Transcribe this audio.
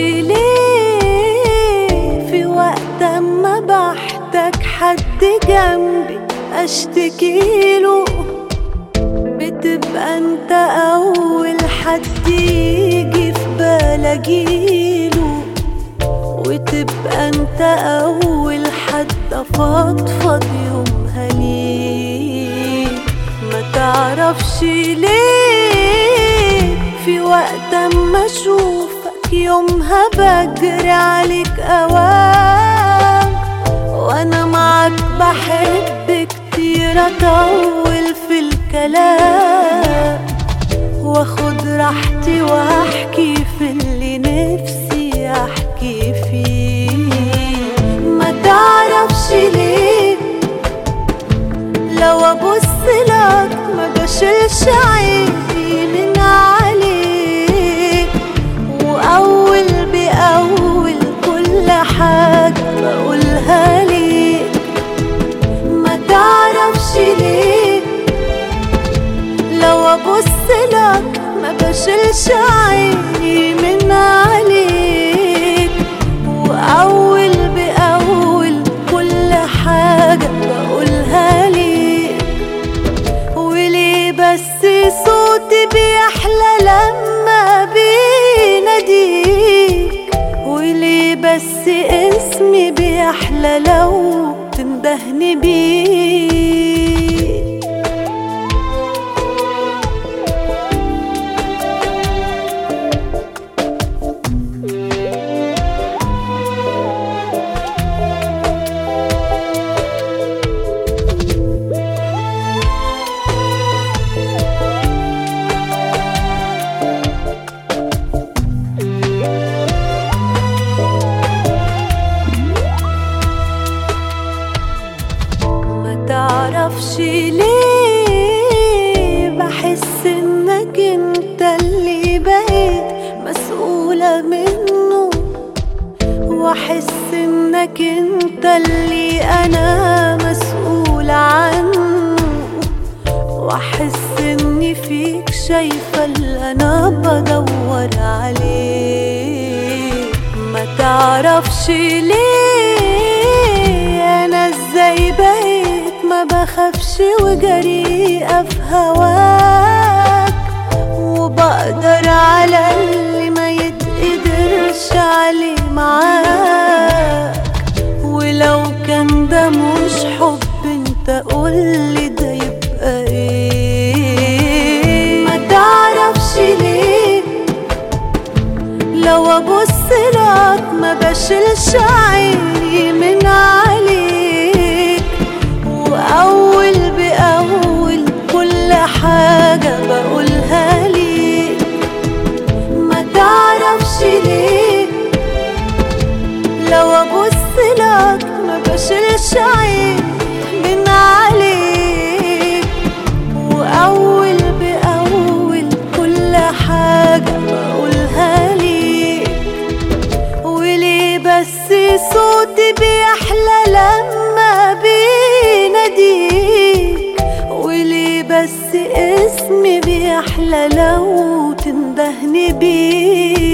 ليه في وقت ما بحتاج حد جنبي اشتكيله بتبقى انت اول حد يجي في بالي اجيله وتبقى انت اول حد افضفض يومها ليك ما تعرفش ليه في وقت اما اشوفك يومها بجري عليك اوام وانا معاك بحب كتير اطول في الكلام واخد راحتي واحكي في اللي نفسي احكي فيه ما تعرفش ليه لو ابص لك ما بشيلش عيني من عليك واول باول كل حاجه بقولها ليك ما تعرفش ليه لو ابص لك ما بشيلش عيني من عليك واول باول كل حاجه بقولها ليك وليه بس صوتي بيحلى لما بيناديك وليه بس اسمي بيحلى لو تندهني بيه ما تعرفش ليه بحس انك انت اللي بقيت مسؤولة منه واحس انك انت اللي انا مسؤولة عنه واحس اني فيك شايفة اللي انا بدور عليه ما تعرفش ليه انا ازاي بقيت ما بخافش وجريئة في هواك وبقدر على اللي ما يتقدرش عليه معاك ولو كان ده مش حب انت قولي ده يبقى ايه ما تعرفش ليه لو ابص لك ما بشيلش عيني من عليك واول باول كل حاجه بقولها ليك ما تعرفش ليه لو ابص لك ما بشيلش عيني من عليك واول باول كل حاجه بقولها ليك وليه بس صوتي بيحلى لما بيناديك وليه بس اسمي بيحلى لو تندهني بيه